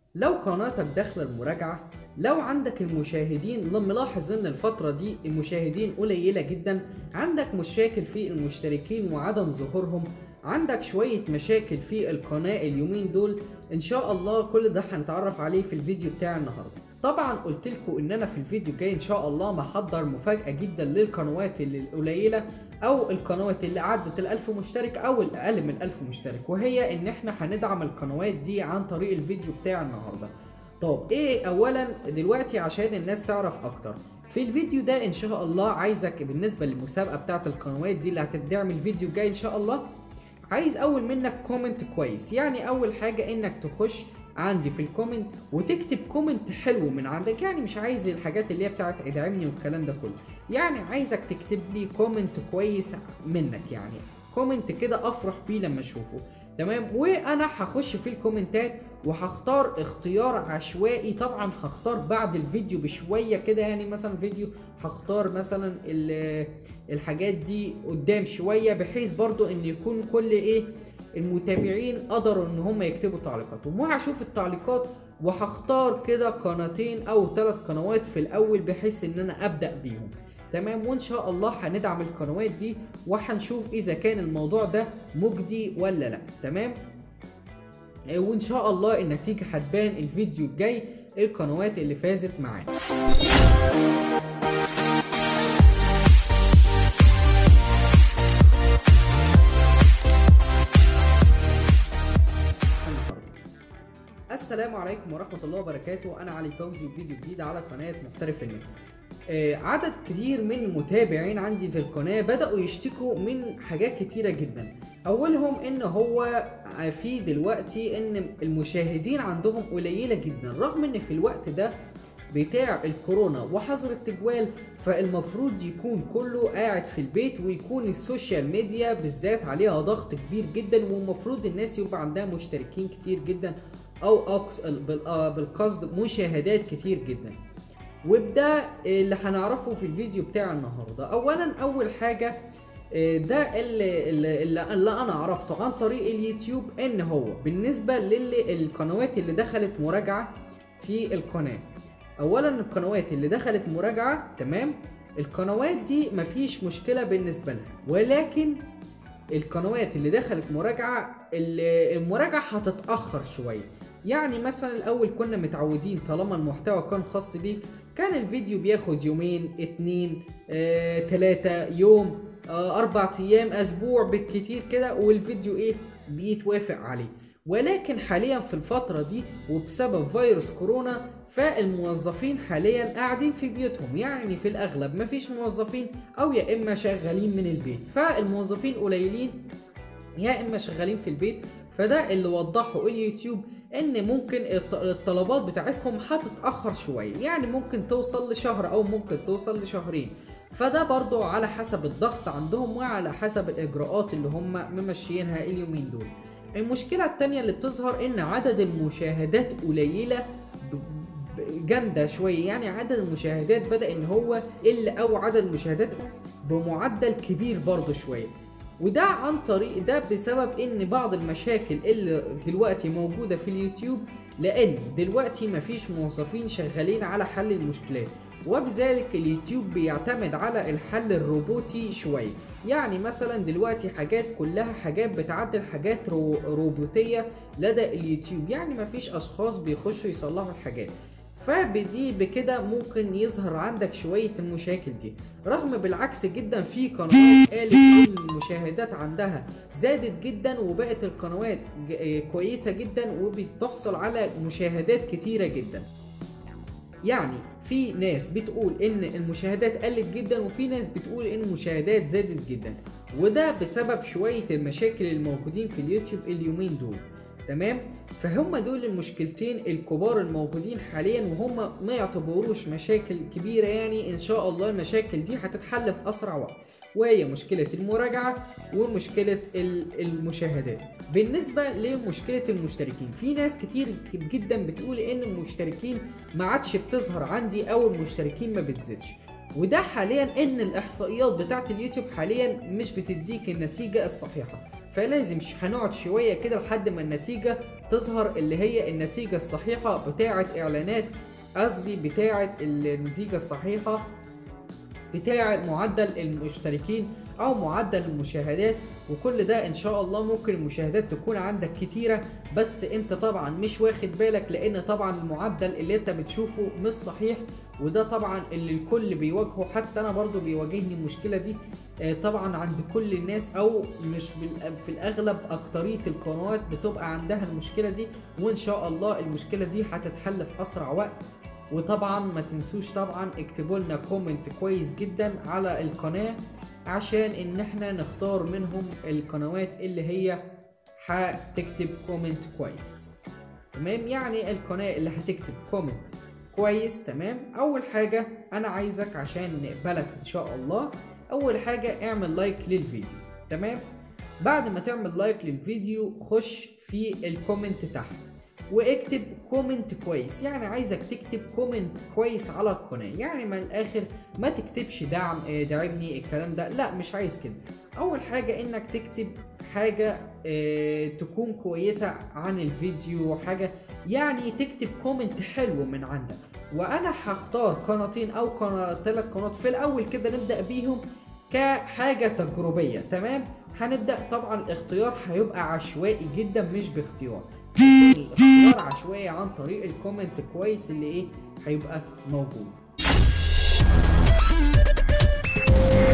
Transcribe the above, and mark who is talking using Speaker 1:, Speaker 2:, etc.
Speaker 1: لو قناتك داخله المراجعه لو عندك المشاهدين لما ملاحظ ان الفترة دي المشاهدين قليلة جدا عندك مشاكل في المشتركين وعدم ظهورهم عندك شوية مشاكل في القناة اليومين دول ان شاء الله كل ده هنتعرف عليه في الفيديو بتاع النهاردة طبعا قلت لكم ان انا في الفيديو الجاي ان شاء الله محضر مفاجأة جدا للقنوات اللي القليلة او القنوات اللي عدت الالف مشترك او الاقل من الالف مشترك وهي ان احنا هندعم القنوات دي عن طريق الفيديو بتاع النهارده طب ايه اولا دلوقتي عشان الناس تعرف اكتر في الفيديو ده ان شاء الله عايزك بالنسبه للمسابقه بتاعه القنوات دي اللي هتدعم الفيديو الجاي ان شاء الله عايز اول منك كومنت كويس يعني اول حاجه انك تخش عندي في الكومنت وتكتب كومنت حلو من عندك يعني مش عايز الحاجات اللي هي بتاعت ادعمني والكلام ده كله يعني عايزك تكتب لي كومنت كويس منك يعني كومنت كده افرح بيه لما اشوفه تمام وانا هخش في الكومنتات وهختار اختيار عشوائي طبعا هختار بعد الفيديو بشويه كده يعني مثلا فيديو هختار مثلا الحاجات دي قدام شويه بحيث برضو ان يكون كل ايه المتابعين قدروا ان هم يكتبوا تعليقاتهم وهشوف التعليقات وهختار كده قناتين او ثلاث قنوات في الاول بحيث ان انا ابدا بيهم تمام وان شاء الله هندعم القنوات دي وهنشوف اذا كان الموضوع ده مجدي ولا لا تمام وان شاء الله النتيجه هتبان الفيديو الجاي القنوات اللي فازت معانا السلام عليكم ورحمة الله وبركاته أنا علي فوزي وفيديو جديد على قناة محترف النت آه عدد كتير من المتابعين عندي في القناة بدأوا يشتكوا من حاجات كتيرة جدا أولهم إن هو في دلوقتي إن المشاهدين عندهم قليلة جدا رغم إن في الوقت ده بتاع الكورونا وحظر التجوال فالمفروض يكون كله قاعد في البيت ويكون السوشيال ميديا بالذات عليها ضغط كبير جدا والمفروض الناس يبقى عندها مشتركين كتير جدا او أقص بالقصد مشاهدات كتير جدا وبده اللي هنعرفه في الفيديو بتاع النهارده اولا اول حاجه ده اللي, اللي, اللي انا عرفته عن طريق اليوتيوب ان هو بالنسبه للقنوات اللي دخلت مراجعه في القناه اولا القنوات اللي دخلت مراجعه تمام القنوات دي مفيش مشكله بالنسبه لها ولكن القنوات اللي دخلت مراجعه المراجعه هتتاخر شويه يعني مثلا الاول كنا متعودين طالما المحتوى كان خاص بيك كان الفيديو بياخد يومين اتنين آه، تلاتة يوم آه، اربع ايام اسبوع بالكتير كده والفيديو ايه بيتوافق عليه ولكن حاليا في الفترة دي وبسبب فيروس كورونا فالموظفين حاليا قاعدين في بيوتهم يعني في الاغلب مفيش موظفين او يا اما شغالين من البيت فالموظفين قليلين يا اما شغالين في البيت فده اللي وضحه اليوتيوب ان ممكن الطلبات بتاعتكم هتتاخر شويه يعني ممكن توصل لشهر او ممكن توصل لشهرين فده برضو على حسب الضغط عندهم وعلى حسب الاجراءات اللي هم ممشيينها اليومين دول المشكله التانية اللي بتظهر ان عدد المشاهدات قليله جامدة شوية يعني عدد المشاهدات بدأ ان هو قل او عدد المشاهدات بمعدل كبير برضو شوية وده عن طريق ده بسبب ان بعض المشاكل اللي دلوقتي موجوده في اليوتيوب لان دلوقتي مفيش موظفين شغالين على حل المشكلات وبذلك اليوتيوب بيعتمد على الحل الروبوتي شويه يعني مثلا دلوقتي حاجات كلها حاجات بتعدل حاجات رو روبوتيه لدى اليوتيوب يعني مفيش اشخاص بيخشوا يصلحوا الحاجات فبدي بكده ممكن يظهر عندك شوية المشاكل دي رغم بالعكس جدا في قنوات قالت ان المشاهدات عندها زادت جدا وبقت القنوات كويسة جدا وبتحصل على مشاهدات كتيرة جدا يعني في ناس بتقول ان المشاهدات قلت جدا وفي ناس بتقول ان المشاهدات زادت جدا وده بسبب شوية المشاكل الموجودين في اليوتيوب اليومين دول تمام فهم دول المشكلتين الكبار الموجودين حاليا وهم ما يعتبروش مشاكل كبيرة يعني ان شاء الله المشاكل دي هتتحل في اسرع وقت وهي مشكلة المراجعة ومشكلة المشاهدات بالنسبة لمشكلة المشتركين في ناس كتير جدا بتقول ان المشتركين ما عادش بتظهر عندي او المشتركين ما بتزيدش وده حاليا ان الاحصائيات بتاعت اليوتيوب حاليا مش بتديك النتيجة الصحيحة فلازم هنقعد شويه كده لحد ما النتيجه تظهر اللي هي النتيجه الصحيحه بتاعه اعلانات قصدي بتاعه النتيجه الصحيحه بتاع معدل المشتركين او معدل المشاهدات وكل ده ان شاء الله ممكن المشاهدات تكون عندك كتيره بس انت طبعا مش واخد بالك لان طبعا المعدل اللي انت بتشوفه مش صحيح وده طبعا اللي الكل بيواجهه حتى انا برضو بيواجهني المشكله دي آه، طبعا عند كل الناس او مش بال- في الاغلب اكتريه القنوات بتبقى عندها المشكله دي وان شاء الله المشكله دي هتتحل في اسرع وقت وطبعا ما تنسوش طبعا اكتبوا لنا كومنت كويس جدا على القناه عشان ان احنا نختار منهم القنوات اللي هي هتكتب كومنت كويس تمام يعني القناه اللي هتكتب كومنت كويس تمام اول حاجه انا عايزك عشان نقبلك ان شاء الله اول حاجه اعمل لايك للفيديو تمام بعد ما تعمل لايك للفيديو خش في الكومنت تحت واكتب كومنت كويس يعني عايزك تكتب كومنت كويس على القناه يعني من الاخر ما تكتبش دعم آه، دعمني الكلام ده لا مش عايز كده اول حاجه انك تكتب حاجه آه، تكون كويسه عن الفيديو حاجه يعني تكتب كومنت حلو من عندك وانا هختار قناتين او قناه ثلاث قنوات في الاول كده نبدا بيهم كحاجه تجريبيه تمام هنبدا طبعا الاختيار هيبقى عشوائي جدا مش باختيار الاختيار عشوائي عن طريق الكومنت كويس اللي ايه هيبقى موجود